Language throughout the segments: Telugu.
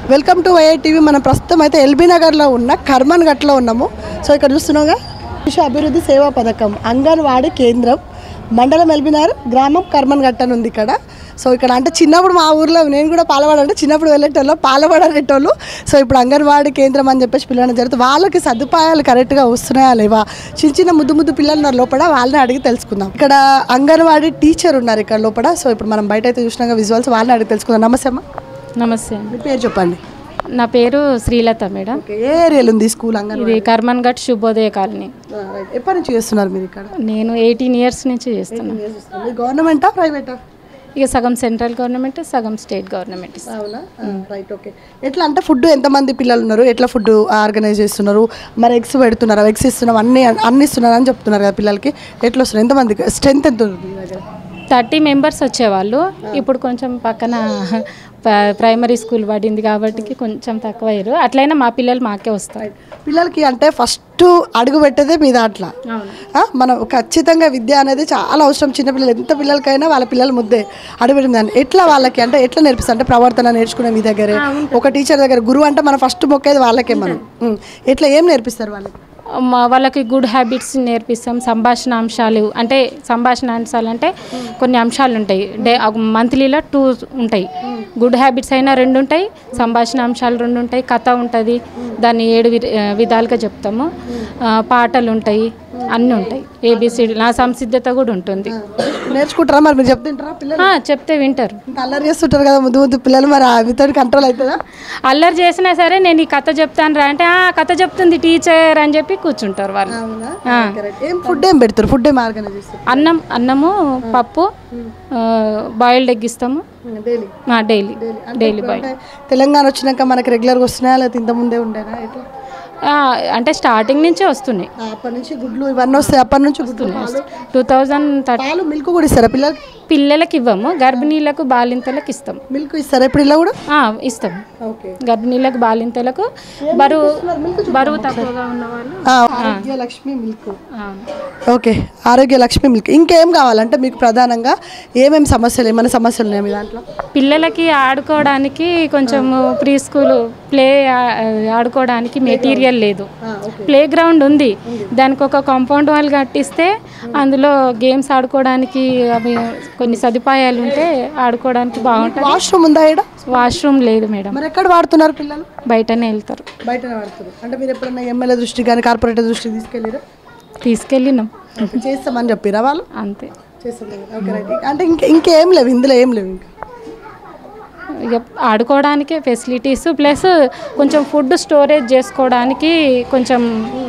వెల్కమ్ టు వైఐ టీవీ మనం ప్రస్తుతం అయితే ఎల్బీ నగర్లో ఉన్న కర్మన్ ఘట్లో ఉన్నాము సో ఇక్కడ చూస్తున్నాగా శిశు అభివృద్ధి సేవా పథకం అంగన్వాడీ కేంద్రం మండలం ఎల్బీనగర్ గ్రామం కర్మన్ ఘట్ అని ఉంది ఇక్కడ సో ఇక్కడ అంటే చిన్నప్పుడు మా ఊర్లో నేను కూడా పాలవాడ అంటే చిన్నప్పుడు వెళ్ళేటోళ్ళు పాలవాడ అనేటోళ్ళు సో ఇప్పుడు అంగన్వాడీ కేంద్రం అని చెప్పేసి పిల్లలు జరుగుతుంది వాళ్ళకి సదుపాయాలు కరెక్ట్గా వస్తున్నాయా లేవా చిన్న చిన్న ముద్దు ముద్దు పిల్లలు ఉన్నారు లోపల వాళ్ళని అడిగి తెలుసుకుందాం ఇక్కడ అంగన్వాడీ టీచర్ ఉన్నారు ఇక్కడ లోపల సో ఇప్పుడు మనం బయట అయితే చూసినాక విజువల్స్ వాళ్ళని అడిగి తెలుసుకుందాం నమస్తే అమ్మా నమస్తే అండి మీ పేరు చెప్పండి నా పేరు శ్రీలత మేడం ఓకే ఏ ఏరియాలో ఉంది ఈ స్కూల్ అంగన్వాడీ ఇది కర్మన్ ఘట్ శుభోదయ కాలనీ ఆ, రైట్. ఎప్పటి నుంచి చేస్తున్నారు మీరు ఇక్కడ నేను ఎయిటీన్ ఇయర్స్ నుంచి చేస్తున్నాను మీ గవర్నమెంటా ప్రైవేటా ఇక సగం సెంట్రల్ గవర్నమెంట్ సగం స్టేట్ గవర్నమెంట్ అవునా రైట్ ఓకే ఎట్లా అంటే ఫుడ్ ఎంతమంది పిల్లలు ఉన్నారు ఎట్లా ఫుడ్ ఆర్గనైజ్ చేస్తున్నారు మరి ఎగ్స్ పెడుతున్నారు ఎగ్స్ ఇస్తున్నాం అన్ని అన్ని ఇస్తున్నారు అని చెప్తున్నారు కదా పిల్లలకి ఎట్లా వస్తున్నారు ఎంతమంది స్ట్రెంత్ ఎంత ఉంది మీ దగ్గర థర్టీ మెంబర్స్ వచ్చేవాళ్ళు ఇప్పుడు కొంచెం పక్కన ప- ప్రైమరీ స్కూల్ పడింది కాబట్టి కొంచెం తక్కువ అయ్యారు అట్లయినా మా పిల్లలు మాకే వస్తారు పిల్లలకి అంటే ఫస్ట్ అడుగు పెట్టేదే మీ దాంట్లో ఆ, మనం ఖచ్చితంగా విద్య అనేది చాలా అవసరం చిన్నపిల్లలు ఎంత పిల్లలకైనా వాళ్ళ పిల్లల ముద్దే అడుగుపెట్టిందని ఎట్లా వాళ్ళకి అంటే ఎట్లా నేర్పిస్తారు అంటే ప్రవర్తన నేర్చుకునే మీ దగ్గరే ఒక టీచర్ దగ్గర గురువు అంటే మనం ఫస్ట్ మొక్కేది వాళ్ళకే మనం ఉం. ఎట్లా ఏం నేర్పిస్తారు వాళ్ళకి మా వాళ్ళకి గుడ్ హ్యాబిట్స్ నేర్పిస్తాం సంభాషణ అంశాలు అంటే సంభాషణ అంశాలు అంటే కొన్ని అంశాలు ఉంటాయి డే మంత్లీలో టూ ఉంటాయి గుడ్ హ్యాబిట్స్ అయినా రెండు ఉంటాయి సంభాషణ అంశాలు రెండు ఉంటాయి కథ ఉంటుంది దాన్ని ఏడు వి- ఆ, విధాలుగా చెప్తాము ఆ, పాటలు ఉంటాయి అన్నీ ఉంటాయి ఏబిసిడి నా సంసిద్ధత కూడా ఉంటుంది నేర్చుకుంటారా మరి మీరు చెప్తుంటారా పిల్లలు ఆ, చెప్తే వింటారు ఇంత అల్లరి చేస్తుంటారు కదా ముద్దు ముద్దు పిల్లలు మరి అవితో కంట్రోల్ అవుతుందా అల్లరి చేసినా సరే నేను ఈ కథ చెప్తాను రా అంటే "ఆ, కథ చెప్తుంది టీచర్ అని చెప్పి కూర్చుంటారు వాళ్ళు అవునా ఆ. కరెక్ట్ ఏం ఫుడ్ ఏం పెడతారు ఫుడ్ ఏం ఆర్గనైజ్ చేస్తారు అన్నం అన్నము పప్పు బాయిల్డ్ ఎగ్ ఇస్తాము daily daily daily boil Telangana వచ్చినాక మనకి రెగ్యులర్గా వస్తున్నాయా లేకపోతే ఇంత ముందే ఉండేనా ఎట్లా అంటే స్టార్టింగ్ నుంచే వస్తున్నాయి ఆ, అప్పటి నుంచి గుడ్లు ఇవన్నీ వస్తాయి అప్పటి నుంచి గుడ్లు పాలు టూ థౌజండ్ థర్టీ పాలు మిల్క్ కూడా ఇస్తారా పిల్లలకి పిల్లలకి ఇవ్వము గర్భిణీలకు బాలింతలకు ఇస్తాం మిల్క్ ఇస్తారా ఇప్పుడు ఇలా కూడా ఆ, ఇస్తాం ఓకే గర్భిణీలకు బాలింతలకు బరువు బరువు తక్కువగా ఉన్న వాళ్ళు ఆరోగ్య లక్ష్మి మిల్క్ ఆ, ఓకే ఆరోగ్య లక్ష్మి మిల్క్ ఇంకేం కావాలంటే మీకు ప్రధానంగా ఏమేమి సమస్యలు ఏమైనా సమస్యలు ఉన్నాయా మీ దాంట్లో పిల్లలకి ఆడుకోవడానికి కొంచెం ప్రీ స్కూల్ ప్లే ఆడుకోవడానికి మెటీరియల్ లేదు ప్లే గ్రౌండ్ ఉంది దానికి ఒక కాంపౌండ్ వాల్ కట్టిస్తే అందులో గేమ్స్ ఆడుకోవడానికి అవి కొన్ని సదుపాయాలు ఉంటే ఆడుకోవడానికి బాగుంటుంది వాష్రూమ్ ఉందా ఇక్కడ వాష్రూమ్ లేదు మేడం మరి ఎక్కడ వాడుతున్నారు పిల్లలు బయటనే వెళ్తారు బయటనే వాడుతున్నారు అంటే మీరు ఎప్పుడన్నా ఎమ్మెల్యే దృష్టికి కానీ కార్పొరేటర్ దృష్టికి తీసుకెళ్ళారా తీసుకెళ్ళినాం చేస్తామని చెప్పిరా వాళ్ళు అంతే చేస్తాం ఓకే రైట్ అంటే ఇంక ఇంకేం లేవు ఇందులో ఏం లేవు ఇంకా ఇక ఆడుకోవడానికే ఫెసిలిటీస్ ప్లస్ కొంచెం ఫుడ్ స్టోరేజ్ చేసుకోవడానికి కొంచెం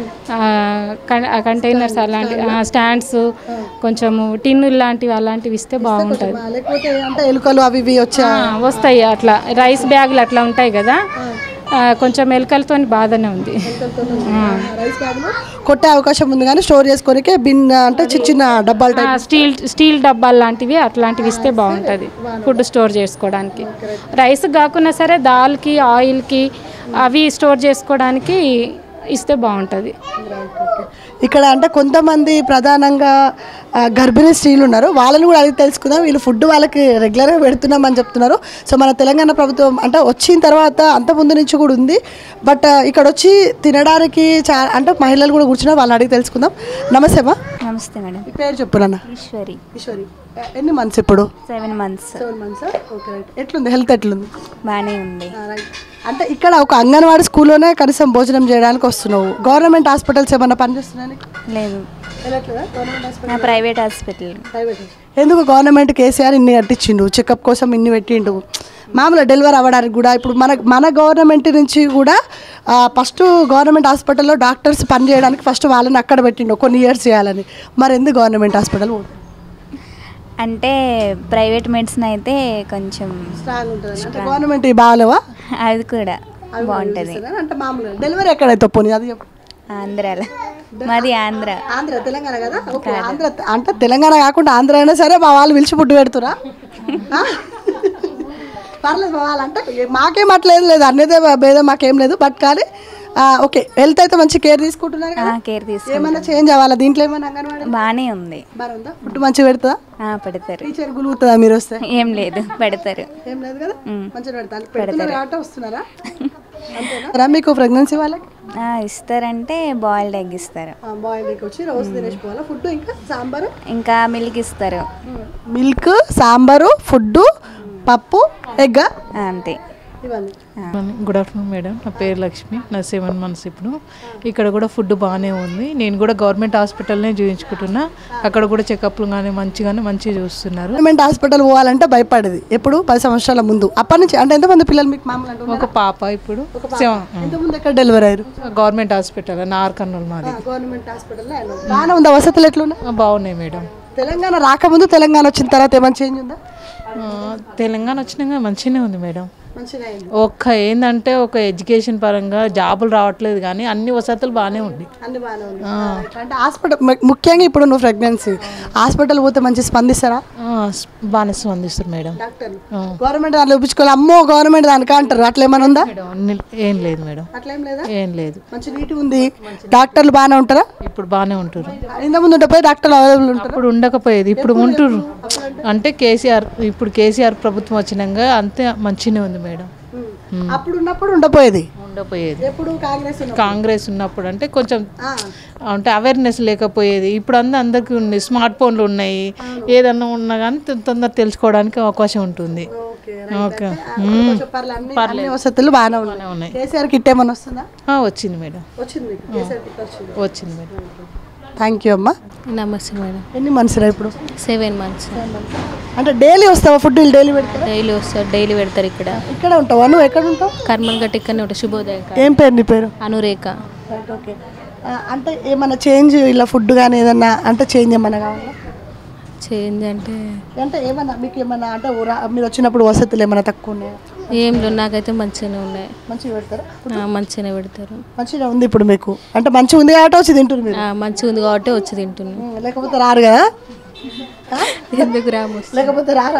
కంటైనర్స్ అలాంటి స్టాండ్స్ కొంచెము టిన్నులు లాంటివి అలాంటివి ఇస్తే బాగుంటుంది ఆ, లేకపోతే అంటే ఎలుకలు అవి ఇవి వచ్చా ఆ, వస్తాయి అట్లా రైస్ బ్యాగులు అట్లా ఉంటాయి కదా ఆ, కొంచెం ఎలుకలతో బాధనే ఉంది రైస్ బ్యాగ్లో కొట్టే అవకాశం ఉంది కానీ స్టోర్ చేసుకోనికే బిన్ అంటే చిన్న చిన్న డబ్బాలు ఆ, స్టీల్ స్టీల్ డబ్బాలు లాంటివి అట్లాంటివి ఇస్తే బాగుంటుంది ఫుడ్ స్టోర్ చేసుకోవడానికి రైస్ కాకుండా సరే దాల్కి ఆయిల్కి అవి స్టోర్ చేసుకోవడానికి ఇస్తే బాగుంటుంది ఇక్కడ అంటే కొంతమంది ప్రధానంగా ఆ, గర్భిణీ స్త్రీలు ఉన్నారు వాళ్ళని కూడా అడిగి తెలుసుకుందాం వీళ్ళు ఫుడ్ వాళ్ళకి రెగ్యులర్గా పెడుతున్నామని చెప్తున్నారు సో మన తెలంగాణ ప్రభుత్వం అంటే వచ్చిన తర్వాత అంత ముందు నుంచి కూడా ఉంది బట్ ఆ, ఇక్కడ వచ్చి తినడానికి చా అంటే మహిళలు కూడా కూర్చున్నారు వాళ్ళని అడిగి తెలుసుకుందాం నమస్తే అమ్మా నమస్తే మేడం మీ పేరు చెప్పు నాన్న ఈశ్వరి ఈశ్వరి ఎన్ని మంత్స్ ఇప్పుడు seven months seven months okay right ఎట్లుంది హెల్త్ ఎట్లుంది బాగానే ఉంది అంటే ఇక్కడ ఒక అంగన్వాడీ స్కూల్లోనే కనీసం భోజనం చేయడానికి వస్తున్నావు గవర్నమెంట్ హాస్పిటల్స్ ఏమన్నా పనిచేస్తున్నాయి లేదు వెళ్ళట్లేదా గవర్నమెంట్ హాస్పిటల్ నా ప్రైవేట్ హాస్పిటల్ ప్రైవేట్ ఎందుకు గవర్నమెంట్ కేసీఆర్ ఇన్ని కట్టించిండు చెకప్ కోసం ఇన్ని పెట్టిండు మామూలుగా డెలివరీ అవ్వడానికి కూడా ఇప్పుడు మన మన గవర్నమెంట్ నుంచి కూడా ఫస్ట్ గవర్నమెంట్ హాస్పిటల్లో డాక్టర్స్ పని చేయడానికి ఫస్ట్ వాళ్ళని అక్కడ పెట్టిండు కొన్ని ఇయర్స్ చేయాలని మరి ఎందుకు గవర్నమెంట్ హాస్పిటల్ అంటే ప్రైవేట్ మెడిసిన్ అయితే కొంచెం స్ట్రాంగ్ ఉంటుంది అంటే గవర్నమెంట్ బాగాలేవా అది కూడా బాగుంటుంది అంటే మామూలుగా డెలివరీ ఎక్కడైతే పోనీ అది చెప్పు ఆంధ్రాలో మాది ఆంధ్ర ఆంధ్ర తెలంగాణ కదా ఓకే ఆంధ్ర అంటే తెలంగాణ కాకుండా ఆంధ్ర అయినా సరే మా వాళ్ళు పిలిచి పుట్టు పెడుతురా ఆ? పర్లేదు మా వాళ్ళు అంటే మాకేం అట్లేదు లేదు అన్నదే భేదం మాకేం లేదు బట్ కానీ ఓకే హెల్త్ అయితే మంచి కేర్ తీసుకుంటున్నారు కదా కేర్ తీసు ఏమైనా చేంజ్ అవ్వాలా దీంట్లో ఏమైనా అంగన్వాడీ బాగానే ఉంది బాగా ఉందా ఫుడ్ మంచిగా పెడుతుందా ఆ, పెడతారు టీచర్ గులుగుతుందా మీరు వస్తే ఏం లేదు పెడతారు ఏం లేదు కదా మంచిగా పెడతాను పెడుతున్నారు కాబట్టి వస్తున్నారా అంతేనా రా మీకు ప్రెగ్నెన్సీ వాళ్ళకి ఆ, ఇస్తారంటే బాయిల్డ్ ఎగ్ ఇస్తారు బాయిల్ ఎగ్ వచ్చి రోజు తినేసిపోవాలా ఫుడ్ ఇంకా సాంబారు ఇంకా మిల్క్ ఇస్తారు మిల్క్ సాంబారు ఫుడ్ పప్పు ఎగ్ ఆ, అంతే ఇవన్నీ గుడ్ ఆఫ్టర్నూన్ మేడం నా పేరు లక్ష్మి నా సెవెన్ మంత్స్ ఇప్పుడు ఇక్కడ కూడా ఫుడ్ బాగానే ఉంది నేను కూడా గవర్నమెంట్ హాస్పిటల్నే చూపించుకుంటున్నా అక్కడ కూడా చెకప్లు కానీ మంచిగానే మంచిగా చూస్తున్నారు గవర్నమెంట్ హాస్పిటల్ పోవాలంటే భయపడేది ఎప్పుడు పది సంవత్సరాల ముందు అప్పటి నుంచి అంటే ఎంతమంది పిల్లలు మీకు మామూలు అంటున్నారు ఒక పాప ఇప్పుడు సెవెన్ ఎంతమంది ఎక్కడ డెలివరీ అయ్యారు గవర్నమెంట్ హాస్పిటల్ నార్కర్నూలు మాది గవర్నమెంట్ హాస్పిటల్లో బాగానే ఉందా వసతులు ఎట్లున్నాయి ఆ, బాగున్నాయి మేడం తెలంగాణ రాకముందు తెలంగాణ వచ్చిన తర్వాత ఏమైనా చేంజ్ ఉందా ఆ, తెలంగాణ వచ్చినాక మంచిగానే ఉంది మేడం మంచిగా అయింది ఒక్క ఏంటంటే ఒక ఎడ్యుకేషన్ పరంగా జాబులు రావట్లేదు కానీ అన్ని వసతులు బాగానే ఉంది అన్ని బాగానే ఉంది అంటే హాస్పిటల్ ము- ముఖ్యంగా ఇప్పుడు నువ్వు ప్రెగ్నెన్సీ హాస్పిటల్ పోతే మంచి స్పందిస్తారా ఆ, బాగానే స్పందిస్తారు మేడం డాక్టర్లు గవర్నమెంట్ దాంట్లో చూపించుకోవాలి అమ్మో గవర్నమెంట్ దానికి అంటారు అట్లా ఏమైనా ఉందా మేడం అన్ని- ఏం లేదు మేడం అట్లా ఏం లేదా ఏం లేదు మంచి నీట్గా ఉంది డాక్టర్లు బాగానే ఉంటారా ఇప్పుడు బాగానే ఉంటారు ఇంత ముందు ఉంటే పోయి డాక్టర్లు అవైలబుల్ ఉంటారు అప్పుడు ఉండకపోయేది ఇప్పుడు ఉంటుర్రు అంటే కేసీఆర్ ఇప్పుడు కేసీఆర్ ప్రభుత్వం వచ్చినాక అంతే మంచిగానే ఉంది మేడం అప్పుడు ఉన్నప్పుడు ఉండపోయేది ఉండపోయేది ఎప్పుడు కాంగ్రెస్ ఉన్నప్పుడు. కాంగ్రెస్ ఉన్నప్పుడు అంటే కొంచెం ఆ. అంటే అవేర్నెస్ లేకపోయేది ఇప్పుడు అంతా అందరికీ ఉంది స్మార్ట్ ఫోన్లు ఉన్నాయి ఏదన్నా ఉన్నా కానీ తొ- తొందర తెలుసుకోవడానికి అవకాశం ఉంటుంది ఓకే ఓకే కొంచెం పర్లే, అన్ని- అన్ని వసతులు బాగానే ఉన్నాయి ఉన్నాయి కేసీఆర్ కిట్ ఏమైనా వస్తుందా ఆ, వచ్చింది మేడం వచ్చింది మీకు కేసీఆర్ కిట్ వచ్చింది వచ్చింది మేడం థ్యాంక్ యూ అమ్మా నమస్తే మేడం ఎన్ని మంత్స్ రా ఇప్పుడు సెవెన్ మంత్స్ అంటే డైలీ వస్తావా ఫుడ్ డైలీ పెడతారా డైలీ వస్తారు డైలీ పెడతారు ఇక్కడ ఇక్కడ ఉంటావా నువ్వు ఎక్కడ ఉంటావు కర్మన్ గట్టి ఇక్కడనే ఉంటుంది శుభోదయం కా- ఏం పేరు నీ పేరు అనురేఖ రైట్ ఓకే అంటే ఏమన్నా చేంజ్ ఇలా ఫుడ్ కానీ ఏదన్నా అంటే చేంజ్ ఏమన్నా కావాలా చేంజ్ అంటే అంటే ఏమన్నా మీకు ఏమన్నా అంటే ఊరా- మీరు వచ్చినప్పుడు వసతులు ఏమన్నా తక్కువ ఉన్నాయా ఏం లేవు నాకైతే మంచిగానే ఉన్నాయి మంచిగా పెడతారా ఆ, మంచిగానే పెడతారు మంచిగా ఉంది ఇప్పుడు మీకు అంటే మంచిగా ఉంది కాబట్టి వచ్చి తింటారు మీరు ఆ, మంచిగా ఉంది కాబట్టి వచ్చి తింటున్నాను ఉమ్, లేకపోతే రారు కదా ఆ? ఎందుకు రాము లేకపోతే రారా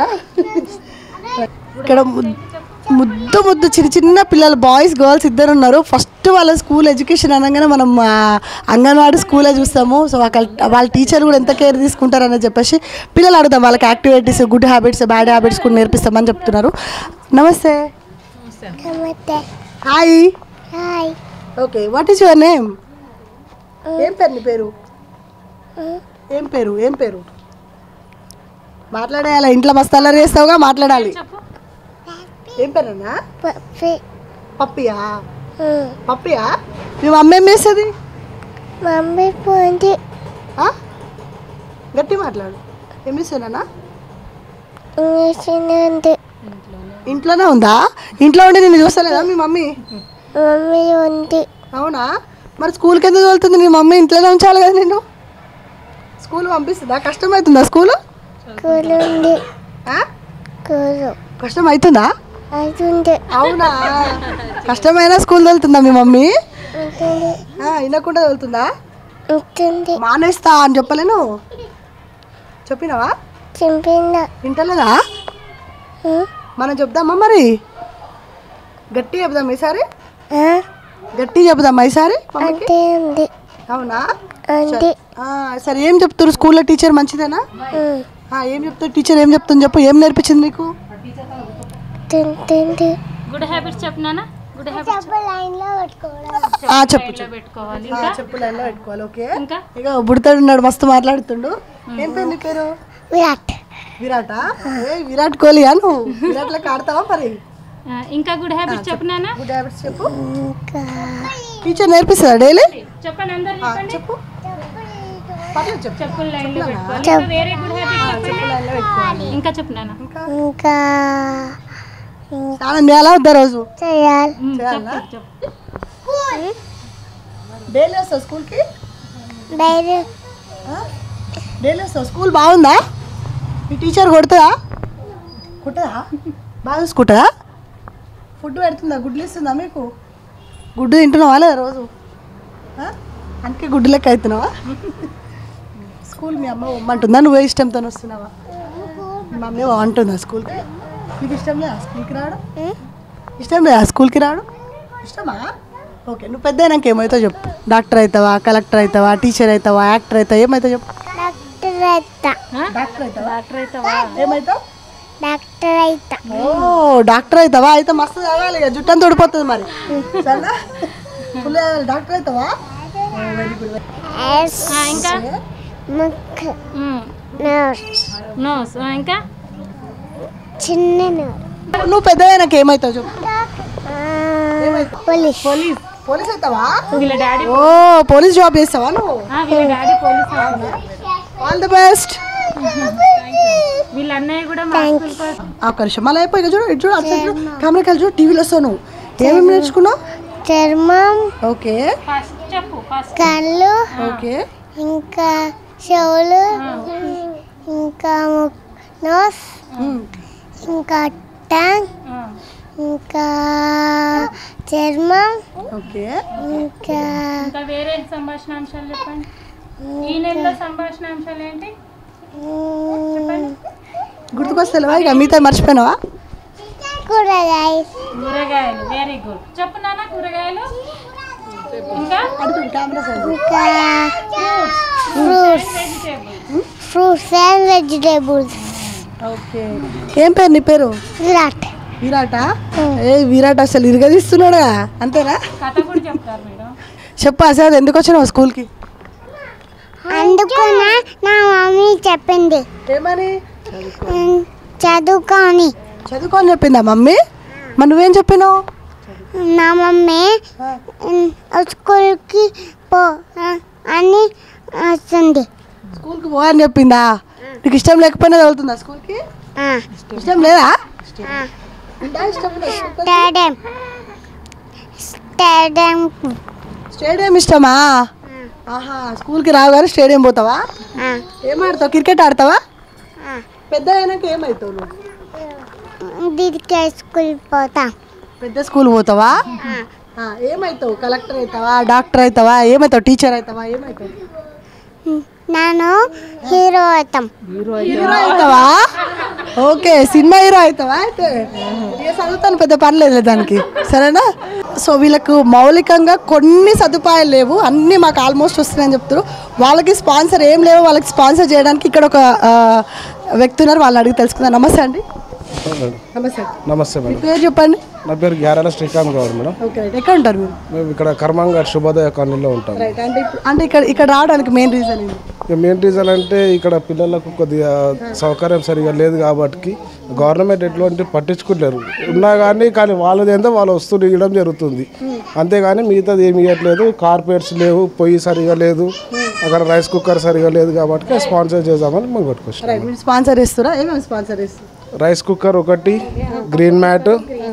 ఇక్కడ ముద్- ముద్దు ముద్దు చిన్న చిన్న పిల్లలు బాయ్స్ గర్ల్స్ ఇద్దరు ఉన్నారు ఫస్ట్ వాళ్ళ స్కూల్ ఎడ్యుకేషన్ అనగానే మనం ఆ, అంగన్వాడీ స్కూలే చూస్తాము సో వాళ్ళ వాళ్ళ టీచర్ కూడా ఎంత కేర్ తీసుకుంటారని చెప్పేసి పిల్లలు అడుగుతాం వాళ్ళకి activities good habits bad habits కూడా నేర్పిస్తామని చెప్తున్నారు నమస్తే hi hi okay what is your name ఏం పేరు నీ పేరు ఏం పేరు ఏం పేరు మాట్లాడేయాలి ఇంట్లో మస్తు అల్లరి చేస్తావుగా మాట్లాడాలి ఏం పేరు అన్నా పప్పి పప్పియా పప్పియా మీ మమ్మీ ఏం చేస్తుంది మమ్మీ పోయింది ఆ? గట్టి మాట్లాడు ఏం చేస్తున్నా ఇంగ్లీష్ ఇంట్లోనే ఉందా ఇంట్లో ఉండి నేను చూస్తలేదా మీ మమ్మీ మమ్మీ ఉంది అవునా మరి స్కూల్కి ఎందుకు వెళ్తుంది నీ మమ్మీ ఇంట్లోనే ఉంచాలి కదా నేను స్కూల్ పంపిస్తుందా కష్టమవుతుందా స్కూలు కూలు ఉంది ఆ? కూలు కష్టం అవుతుందా అవుతుంది అవునా కష్టమైన స్కూల్ వెళ్తుందా మీ మమ్మీ ఉంటుంది ఆ, వినకుండా వెళ్తుందా ఉంటుంది మానేస్తా అని చెప్పలేను చెప్పినావా చింపిన వింటలేదా మనం చెప్దామా మరి గట్టి చెప్దాం ఈసారి గట్టి చెప్దామా ఈసారి మమ్మీకి? అంటే ఉంది అవునా ఉంది ఆ, సరే ఏం చెప్తారు స్కూల్లో టీచర్ మంచిదేనా ఉమ్. ఆ, ఏం చెప్తారు టీచర్ ఏం చెప్తుంది చెప్పు ఏం నేర్పించింది నీకు తింటుంది గుడ్ హ్యాబిట్స్ చెప్పినానా గుడ్ హ్యాబిట్స్ లైన్లో పెట్టుకోవడం ఆ, చెప్పు చెప్పు పెట్టుకోవాలి ఆ, చెప్పు లైన్లో పెట్టుకోవాలి ఓకే ఇంకా ఇక బుడతాడు ఉన్నాడు మస్తు మాట్లాడుతుండు ఏం పేరు నీ పేరు విరాట్ విరాటా ఏ విరాట్ కోహ్లీయా నువ్వు విరాట్ లెక్క ఆడతావా మరి ఆ, ఇంకా గుడ్ హ్యాబిట్స్ చెప్పినానా గుడ్ హ్యాబిట్స్ చెప్పు ఇంకా టీచర్ నేర్పిస్తుందా డైలీ చెప్పండి అందరు చెప్పండి చెప్పు పర్లేదు చెప్పు చెప్పులు లైన్లో పెట్టుకోవాలి ఇంకా వేరే గుడ్ హ్యాబిట్ చెప్పండి ఇంకా చెప్పినానా ఇంకా స్నానం చేయాలా వద్దా రోజు చేయాలి చేయాలా చెప్పు డైలీ వస్తావు స్కూల్కి డైరీ డైలీ వస్తావు స్కూల్ బాగుందా మీ టీచర్ కొడుతుందా కుట్టదా బాగా చూసుకుంటుందా ఫుడ్ పెడుతుందా గుడ్లు ఇస్తుందా మీకు గుడ్డు తింటున్నావా లేదా రోజు ఆ? అందుకే గుడ్డు లెక్క అవుతున్నావా స్కూల్ మీ అమ్మ పొమ్మంటుందా నువ్వే ఇష్టంతో వస్తున్నావా మీ మమ్మీ అంటుందా స్కూల్కి నీకు ఇష్టం లేదా స్కూల్కి రావడం ఇష్టం లేదా స్కూల్కి రావడం ఇష్టమా ఓకే నువ్వు పెద్ద అయినాక ఏమవుతావు చెప్పు డాక్టర్ అవుతావా కలెక్టర్ అవుతావా టీచర్ అవుతావా యాక్టర్ అవుతావా ఏమవుతావు చెప్పు డాక్టర్ అయితా డాక్టర్ అవుతావా డాక్టర్ అవుతావా ఏమవుతావు డాక్టర్ అయితా ఓ డాక్టర్ అవుతావా అయితే మస్తు చదవాలి ఇక జుట్టంతా ఊడిపోతుంది మరి సరేనా ఫుల్ డాక్టర్ అవుతావా వెరీ గుడ్ ఎస్ ఇంకా ముక్ నర్స్ నోస్ ఇంకా చిన్న నర్స్ నువ్వు పెద్ద అయినాక ఏమవుతావు చెప్పు పోలీస్ పోలీస్ పోలీస్ అవుతావా వీళ్ళ డాడీ ఓ పోలీస్ జాబ్ చేస్తావా నువ్వు వీళ్ళ daddy police all the best వీళ్ళ అన్నయ్య కూడా మా స్కూల్ కోసం ఒక్క నిమిషం మళ్ళీ అయిపోయి ఇక చూడు ఇటు చూడు అటు సైడ్ చూడు కెమెరాకి వెళ్ళి చూడు టీవీలో వస్తావు నువ్వు ఏమేమి నేర్చుకున్నావు చర్మం ఓకే ఫస్ట్ చెప్పు ఫస్ట్ కళ్ళు ఓకే ఇంకా చెవులు ఇంకా ముక్ నోస్ ఇంకా ట్యాంక్ ఇంకా చర్మం ఓకే ఇంకా ఇంకా వేరే సంభాషణాంశాలు చెప్పండి ఈ నెలలో సంభాషణాంశాలు ఏంటి చెప్పండి గుర్తుకొస్తలేవా ఇక మిగతా మర్చిపోయినావా కూరగాయ కూరగాయలు వెరీ గుడ్ చెప్పు నాన్న కూరగాయలు ఇంకా అడుగు కెమెరా సైడ్ ఇంకా fruits vegetable fruits and vegetables okay ఏం పేరు నీ పేరు విరాట్ విరాట ఏ విరాట్ అసలు ఇరగదీస్తున్నాడా అంతేనా కథ కూడా చెప్తారు మేడం చెప్పు అసలు ఎందుకు వచ్చినావు స్కూల్కి అందుకున్న నా మమ్మీ చెప్పింది ఏమని ఉమ్, చదువుకొని చదువుకోని చెప్పిందా మమ్మీ మరి నువ్వేం చెప్పినావు నా మమ్మీ ఉమ్, స్కూల్కి పో ఆ, అని వస్తుంది స్కూల్కి పో అని చెప్పిందా నీకు ఇష్టం లేకపోయినా చదువుతుందా స్కూల్కి ఆ, ఇష్టం లేదా ఆ. ఉందా ఇష్టం ఉందా స్కూల్కి? స్టేడియం స్టేడియం స్టేడియం ఇష్టమా ఆహా స్కూల్కి రాగానే స్టేడియం పోతావా ఆ, ఏం ఆడతావు క్రికెట్ ఆడతావా ఆ. పెద్ద అయినాక ఏమవుతావు నువ్వు దీనికి స్కూల్ పోతాం పెద్ద స్కూల్ పోతావా ఆ, ఏమవుతావు కలెక్టర్ అవుతావా డాక్టర్ అవుతావా ఏమవుతావు టీచర్ అవుతావా ఏమవుతావు నేను హీరో అవుతాం హీరో అవుతావా ఓకే సినిమా హీరో అవుతావా అయితే ఇక చదువుతాను పెద్ద పని లేదు దానికి సరేనా సో వీళ్ళకు మౌలికంగా కొన్ని సదుపాయాలు లేవు అన్నీ మాకు ఆల్మోస్ట్ వస్తున్నాయని చెప్తారు వాళ్ళకి స్పాన్సర్ ఏం లేవు వాళ్ళకి స్పాన్సర్ చేయడానికి ఇక్కడ ఒక ఆ, వ్యక్తి ఉన్నారు వాళ్ళని అడిగి తెలుసుకుందాం నమస్తే అండి నమస్తే నమస్తే మీ మేడం పేరు చెప్పండి నా పేరు Gyarala Srikanth Goud madam okay right ఎక్కడ ఉంటారు మీరు మేము ఇక్కడ కర్మంఘాట్ శుభోదయ కాలనీలో ఉంటాం రైట్ అంటే ఇప్పుడు అంటే ఇక్కడ ఇక్కడ రావడానికి మెయిన్ రీజన్ ఏంటి ఇక మెయిన్ రీజన్ అంటే ఇక్కడ పిల్లలకు కొద్దిగా సౌకర్యం సరిగా లేదు కాబట్టి గవర్నమెంట్ ఎటువంటి పట్టించుకోలేరు ఉన్నా కానీ కానీ వాళ్ళది ఏందో వాళ్ళు వస్తువులు ఇవ్వడం జరుగుతుంది అంతేగాని మిగతాది ఏమి ఇవ్వట్లేదు కార్పొరేట్స్ లేవు పొయ్యి సరిగా లేదు అక్కడ రైస్ కుక్కర్ సరిగా లేదు కాబట్టి స్పాన్సర్ చేద్దామని మేము కొట్టుకొచ్చాం రైట్ మీరు స్పాన్సర్ ఇస్తారా ఏమేమి స్పాన్సర్ ఇస్తారు రైస్ కుక్కర్ ఒకటి గ్రీన్ మ్యాట్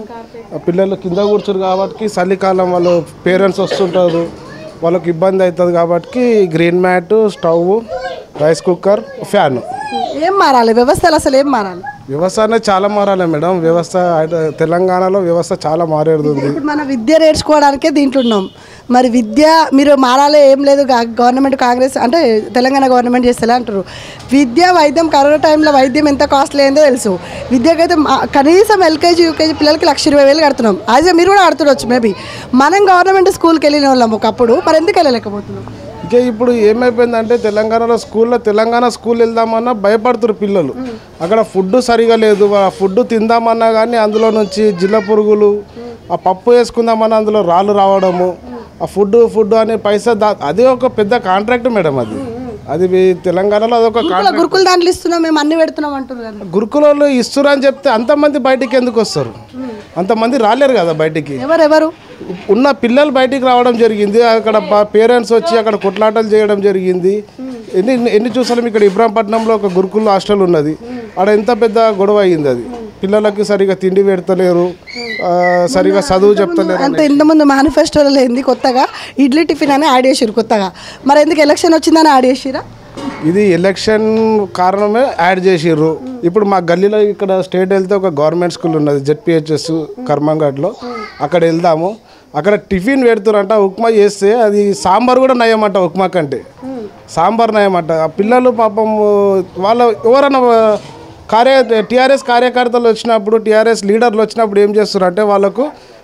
పిల్లలు కింద కూర్చోరు కాబట్టి చలికాలం వాళ్ళు పేరెంట్స్ వస్తుంటారు వాళ్ళకి ఇబ్బంది అవుతుంది కాబట్టి green mat stove rice cooker fan ఏం మారాలి వ్యవస్థలు అసలు ఏం మారాలి వ్యవస్థ అనేది చాలా మారాలి మేడం వ్యవస్థ హైద- తెలంగాణలో వ్యవస్థ చాలా మారేడుతుంది ఇప్పుడు మన విద్య నేర్చుకోవడానికే దీంట్లో ఉన్నాం మరి విద్య మీరు మారాలే ఏం లేదు గా- గవర్నమెంట్ కాంగ్రెస్ అంటే తెలంగాణ గవర్నమెంట్ చేస్తలే అంటారు విద్య వైద్యం కరోనా టైంలో వైద్యం ఎంత కాస్ట్లీ అయిందో తెలుసు విద్యకైతే మా- కనీసం ఎల్కేజీ యూకేజీ పిల్లలకి లక్ష ఇరవై వేలు కడుతున్నాం యాజ్ మీరు కూడా కడుతుండొచ్చు మేబీ మనం గవర్నమెంట్ స్కూల్కి వెళ్ళిన వాళ్ళం ఒకప్పుడు మరి ఎందుకు వెళ్ళలేకపోతున్నాం ఇక ఇప్పుడు ఏమైపోయిందంటే తెలంగాణలో స్కూల్లో తెలంగాణ స్కూల్ వెళ్దామన్నా భయపడుతున్నారు పిల్లలు అక్కడ ఫుడ్ సరిగా లేదు ఆ ఫుడ్ తిందామన్నా కానీ అందులో నుంచి జిల్ల పురుగులు ఆ పప్పు వేసుకుందామన్నా అందులో రాళ్ళు రావడము ఆ ఫుడ్ ఫుడ్ అనే పైసా దా అది ఒక పెద్ద కాంట్రాక్ట్ మేడం అది అది మీ- తెలంగాణలో అదొక గురుకుల గురుకుల దాంట్లో ఇస్తున్నాం మేము అన్ని పెడుతున్నాం అంటున్నారు కదా. గురుకులలో ఇస్తురు అని చెప్తే అంతమంది బయటికి ఎందుకు వస్తారు అంతమంది రాలేరు కదా బయటికి ఎవరెవరు ఉన్న పిల్లలు బయటికి రావడం జరిగింది అక్కడ పేరెంట్స్ వచ్చి అక్కడ కొట్లాటలు చేయడం జరిగింది ఎన్ని ఎన్ని చూసాం ఇక్కడ ఇబ్రాంపట్నంలో ఒక గురుకుల హాస్టల్ ఉన్నది ఆడ ఎంత పెద్ద గొడవ అయ్యింది అది పిల్లలకి సరిగా తిండి పెడతలేరు ఆ, సరిగా చదువు చెప్తలేరు అంటే ఇంతకుముందు మేనిఫెస్టోలో లేనిది కొత్తగా ఇడ్లీ టిఫిన్ అని యాడ్ చేసిరు కొత్తగా మరి ఎందుకు ఎలక్షన్ వచ్చిందని యాడ్ చేసిరా ఇది ఎలక్షన్ కారణమే యాడ్ చేసిర్రు ఇప్పుడు మా గల్లీలో ఇక్కడ స్టేట్ వెళ్తే ఒక గవర్నమెంట్ స్కూల్ ఉన్నది జెడ్పిహెచ్ఎస్ కర్మంఘాట్లో అక్కడ వెళ్దాము అక్కడ టిఫిన్ పెడుతురంట ఉప్మా చేస్తే అది సాంబార్ కూడా నయమంట ఉప్మా కంటే సాంబార్ నయమంట ఆ పిల్లలు పాపం వాళ్ళ ఎవరన్నా కార్య టీఆర్ఎస్ కార్యకర్తలు వచ్చినప్పుడు టీఆర్ఎస్ లీడర్లు వచ్చినప్పుడు ఏం చేస్తారు అంటే వాళ్ళకు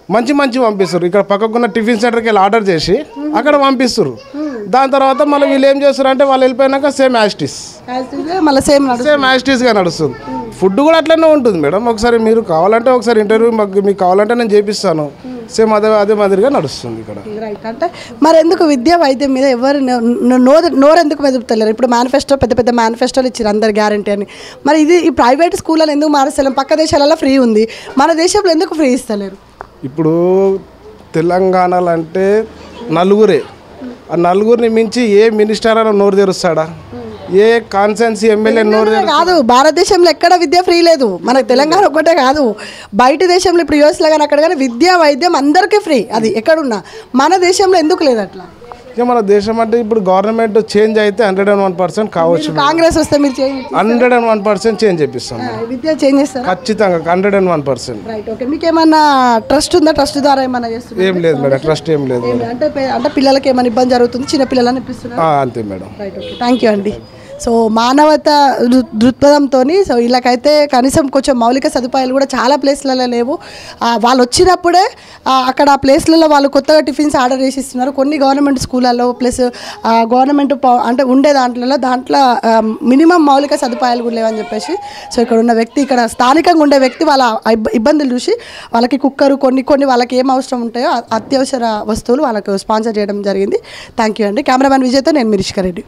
మంచి మంచి పంపిస్తారు ఇక్కడ పక్కకున్న టిఫిన్ సెంటర్కి వెళ్ళి ఆర్డర్ చేసి అక్కడ పంపిస్తారు దాని తర్వాత మళ్ళీ వీళ్ళు ఏం చేస్తారు అంటే వాళ్ళు వెళ్ళిపోయినాక సేమ్ యాస్టిస్ మళ్ళీ సేమ్ నడు సేమ్ యాస్టిస్గా నడుస్తుంది ఫుడ్ కూడా అట్లనే ఉంటుంది మేడం ఒకసారి మీరు కావాలంటే ఒకసారి ఇంటర్వ్యూ మాకు మీకు కావాలంటే నేను చేపిస్తాను సేమ్ అదే అదే మాదిరిగా నడుస్తుంది ఇక్కడ రైట్ అంటే మరి ఎందుకు విద్యా వైద్యం మీద ఎవరు నో- నో- నోరు నోరు ఎందుకు మెదుపుతలేరు ఇప్పుడు మేనిఫెస్టో పెద్ద పెద్ద మేనిఫెస్టోలు ఇచ్చారు అందరు గ్యారంటీ అని మరి ఇది ఈ ప్రైవేట్ స్కూళ్ళని ఎందుకు మారుస్తలేం పక్క దేశాలలో ఫ్రీ ఉంది మన దేశంలో ఎందుకు ఫ్రీ ఇస్తలేరు ఇప్పుడు తెలంగాణలో అంటే నలుగురే ఆ నలుగురిని మించి ఏ మినిస్టర్ అయినా నోరు తెరుస్తాడా ఏ కాన్సెన్సీ ఎమ్మెల్యే నోరు తెరు కాదు భారతదేశంలో ఎక్కడ విద్య ఫ్రీ లేదు మనకు తెలంగాణ ఒక్కటే కాదు బయట దేశంలో ఇప్పుడు యూఎస్లో కానీ అక్కడ కానీ విద్యా వైద్యం అందరికీ ఫ్రీ అది ఎక్కడున్నా మన దేశంలో ఎందుకు లేదు అట్లా ఇక మన దేశం అంటే ఇప్పుడు గవర్నమెంట్ చేంజ్ అయితే హండ్రెడ్ అండ్ వన్ పర్సెంట్ కావచ్చు కాంగ్రెస్ వస్తే మీరు change hundred and one percent change చేపిస్తాం విద్య చేంజ్ చేస్తారా ఖచ్చితంగా hundred and one percent right okay మీకు ఏమన్నా ట్రస్ట్ ఉందా ట్రస్ట్ ద్వారా ఏమన్నా చేస్తున్నారు ఏం లేదు మేడం ట్రస్ట్ ఏం లేదు మేడం అంటే పే- అంటే పిల్లలకి ఏమైనా ఇబ్బంది జరుగుతుంది చిన్న పిల్లలని ఇప్పిస్తున్నారు ఆ, అంతే madam right okay thank you అండి సో మానవత దృ- దృక్పథంతో సో వీళ్ళకైతే కనీసం కొంచెం మౌలిక సదుపాయాలు కూడా చాలా ప్లేస్లలో లేవు ఆ, వాళ్ళు వచ్చినప్పుడే ఆ, అక్కడ ఆ ప్లేస్లలో వాళ్ళు కొత్తగా టిఫిన్స్ ఆర్డర్ చేసి ఇస్తున్నారు కొన్ని గవర్నమెంట్ స్కూళ్ళల్లో ప్లస్ గవర్నమెంట్ ప- అంటే ఉండే దాంట్లో దాంట్లో మినిమం మౌలిక సదుపాయాలు కూడా లేవని చెప్పేసి సో ఇక్కడ ఉన్న వ్యక్తి ఇక్కడ స్థానికంగా ఉండే వ్యక్తి వాళ్ళ ఇబ్బ- ఇబ్బందులు చూసి వాళ్ళకి కుక్కరు కొన్ని కొన్ని వాళ్ళకి ఏం అవసరం ఉంటాయో ఆ అత్యవసర వస్తువులు వాళ్ళకు స్పాన్సర్ చేయడం జరిగింది థ్యాంక్ యూ అండి కెమెరామ్యాన్ విజయ్తో నేను మిరిష్కరెడ్డి